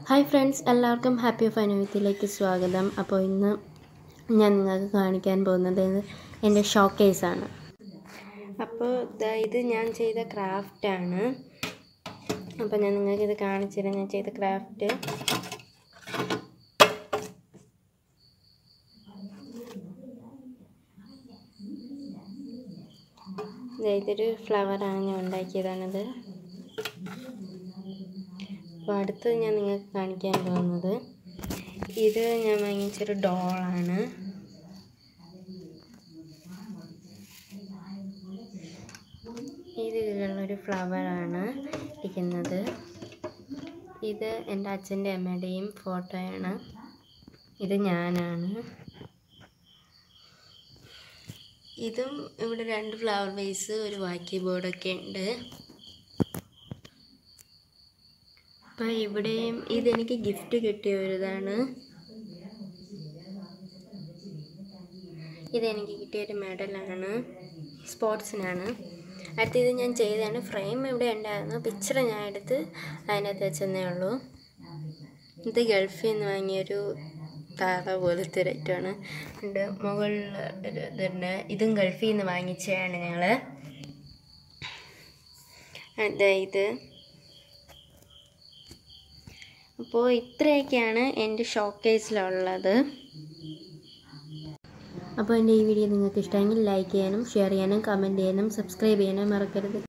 hi friends എല്ലാവർക്കും happy ഫൈനവിത്തിലേക്ക് സ്വാഗതം അപ്പോൾ ഇന്ന് ഞാൻ നിങ്ങൾക്ക് കാണിക്കാൻ പോകുന്നത് എൻ്റെ ഷോക്കേസാണ് അപ്പോൾ ദാ ഇത് ഞാൻ ചെയ്ത ക്രാഫ്റ്റാണ് അപ്പോൾ ഞാൻ നിങ്ങൾക്ക് ഇത് കാണിച്ചു തരാം ഞാൻ ചെയ്ത ക്രാഫ്റ്റ് ദേ ഇതൊരു ഫ്ലവറാണ് ഞാൻ ഉണ്ടാക്കിയതാണിത് അപ്പോൾ അടുത്തത് ഞാൻ നിങ്ങൾക്ക് കാണിക്കാൻ പോകുന്നത് ഇത് ഞാൻ വാങ്ങിച്ചൊരു ഡോളാണ് ഇത് ഇതിലുള്ളൊരു ഫ്ലവറാണ് ഇരിക്കുന്നത് ഇത് എൻ്റെ അച്ഛൻ്റെ അമ്മയുടെയും ഫോട്ടോയാണ് ഇത് ഞാനാണ് ഇതും ഇവിടെ രണ്ട് ഫ്ലവർ വേസ് ഒരു വാക്കി ബോർഡൊക്കെ ഉണ്ട് അപ്പം ഇവിടെയും ഇതെനിക്ക് ഗിഫ്റ്റ് കിട്ടിയ ഒരു ഇതാണ് ഇതെനിക്ക് കിട്ടിയ ഒരു മെഡലാണ് സ്പോർട്സിനാണ് അടുത്തത് ഞാൻ ചെയ്തതാണ് ഫ്രെയിം ഇവിടെ ഉണ്ടായിരുന്നു പിക്ചർ ഞാൻ എടുത്ത് അതിനകത്ത് വെച്ചെന്നേ ഉള്ളൂ ഇത് ഗൾഫിൽ നിന്ന് വാങ്ങിയൊരു താറ പോലത്തെ ഒരു ഐറ്റമാണ് ഉണ്ട് മുകളിൽ ഒരു ഇതുണ്ട് ഇതും ഗൾഫിൽ നിന്ന് വാങ്ങിച്ചതാണ് ഞങ്ങൾ അതെ ഇത് അപ്പോൾ ഇത്രയൊക്കെയാണ് എൻ്റെ ഷോക്കേസിലുള്ളത് അപ്പോൾ എൻ്റെ ഈ വീഡിയോ നിങ്ങൾക്ക് ഇഷ്ടമെങ്കിൽ ലൈക്ക് ചെയ്യാനും ഷെയർ ചെയ്യാനും കമൻറ്റ് ചെയ്യാനും സബ്സ്ക്രൈബ് ചെയ്യാനും മറക്കരുത്